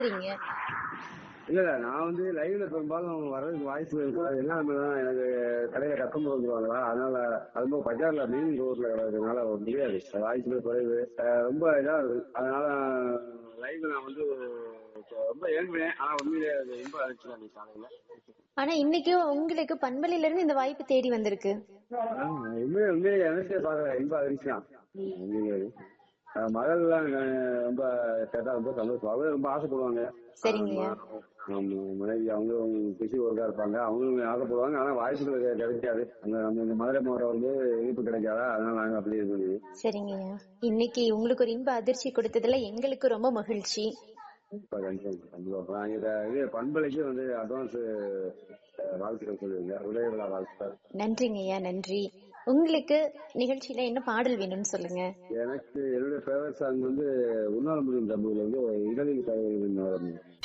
சரிங்க இல்ல இல்ல நான் வந்து லைவ்ல பெரும்பாலும் வர்றதுக்கு வாய்ப்பு இருக்காது என்ன அப்படின்னா எனக்கு கடையில கஸ்டமர் வந்துருவாங்களா அதனால அது போக பஜார்ல மெயின் ரோட்ல கிடக்கிறதுனால முடியாது வாய்ப்பு குறைவு அஹ் ரொம்ப இதா இருக்கு அதனால லைவ் நான் வந்து ரொம்ப ஏங்குவேன் ஆனா உண்மையிலே அது ரொம்ப அழைச்சிருக்கேன் அன்னைக்கு காலையில ஆனா இன்னைக்கு உங்களுக்கு பண்பலையில இருந்து இந்த வாய்ப்பு தேடி வந்திருக்கு ஆஹ் உண்மையிலே உண்மையிலே எனக்கே பாக்குறேன் ரொம்ப அதிர்ச்சி தான் உண்மையிலே. அஹ் மகள்லாம் அஹ் ரொம்ப கேட்டா ரொம்ப சந்தோஷம் அவங்க ரொம்ப ஆசைப்படுவாங்க சரிங்கய்யா. ஆமா மனைவி அவங்களும் பிசி ஒர்க்கா இருப்பாங்க அவங்களும் ஆசைப்படுவாங்க ஆனா வாய்ப்புகள் கிடை- கிடைக்காது அந்த நம்ம இந்த மதுரை மாவட்டம் வந்து இனிப்பு கிடைக்காதா அதனால நாங்க அப்படியே இது பண்ணுவோம் சரிங்கய்யா இன்னைக்கு உங்களுக்கு ஒரு இன்ப அதிர்ச்சி கொடுத்ததுல எங்களுக்கு ரொம்ப மகிழ்ச்சி இப்ப கண்டிப்பா கண்டிப்பா நாங்க இத இது பண்பலைக்கு வந்து அட்வான்ஸ் வாழ்த்துக்கள் சொல்லுவீங்க உதய விழா வாழ்த்துக்கள் நன்றிங்கய்யா நன்றி உங்களுக்கு நிகழ்ச்சியில என்ன பாடல் வேணும்னு சொல்லுங்க எனக்கு என்னுடைய ஃபேவரட் சாங் வந்து உன்னால முடியும் தம்புல வந்து இடலில் கதை